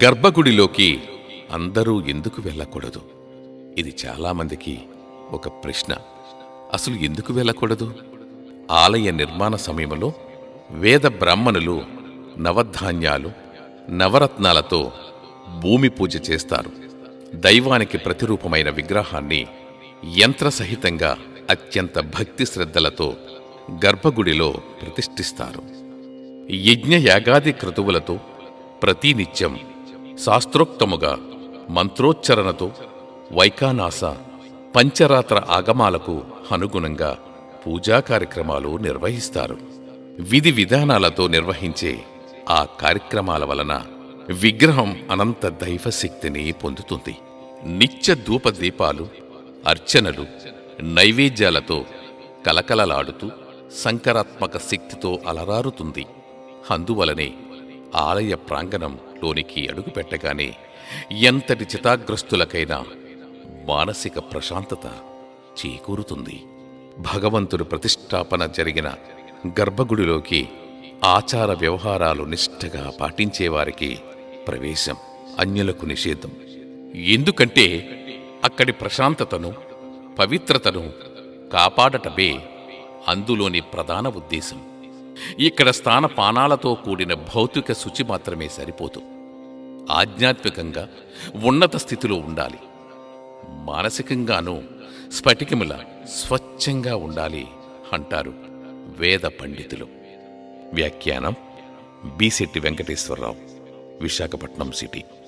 గర్భగుడిలోకి అందరూ ఎందుకు వెళ్ళకూడదు ఇది చాలామందికి ఒక ప్రశ్న అసలు ఎందుకు వెళ్ళకూడదు ఆలయ నిర్మాణ సమయంలో వేద బ్రాహ్మణులు నవధాన్యాలు నవరత్నాలతో భూమి పూజ చేస్తారు దైవానికి ప్రతిరూపమైన విగ్రహాన్ని యంత్రసహితంగా అత్యంత భక్తి శ్రద్ధలతో గర్భగుడిలో ప్రతిష్ఠిస్తారు యజ్ఞ యాగాది క్రతువులతో ప్రతినిత్యం శాస్త్రోక్తముగా మంత్రోచ్చరణతో వైకానాస పంచరాత్ర ఆగమాలకు అనుగుణంగా పూజా కార్యక్రమాలు నిర్వహిస్తారు విధి విధానాలతో నిర్వహించే ఆ కార్యక్రమాల వలన విగ్రహం అనంత దైవశక్తిని పొందుతుంది నిత్య ధూప దీపాలు అర్చనలు నైవేద్యాలతో కలకలలాడుతూ సంకరాత్మక శక్తితో అలరారుతుంది అందువలనే ఆలయ ప్రాంగణంలోనికి అడుగుపెట్టగానే ఎంతటి చితాగ్రస్తులకైనా మానసిక ప్రశాంతత చేకూరుతుంది భగవంతుడు ప్రతిష్టాపన జరిగిన గర్భగుడిలోకి ఆచార వ్యవహారాలు నిష్ఠగా పాటించేవారికి ప్రవేశం అన్యులకు నిషేధం ఎందుకంటే అక్కడి ప్రశాంతతను పవిత్రతను కాపాడటమే అందులోని ప్రధాన ఉద్దేశం ఇక్కడ స్థానపానాలతో కూడిన భౌతిక శుచి మాత్రమే సరిపోదు ఆధ్యాత్మికంగా ఉన్నత స్థితిలో ఉండాలి మానసికంగానూ స్ఫటికముల స్వచ్ఛంగా ఉండాలి అంటారు వేద పండితులు వ్యాఖ్యానం బిశెట్టి వెంకటేశ్వరరావు విశాఖపట్నం సిటీ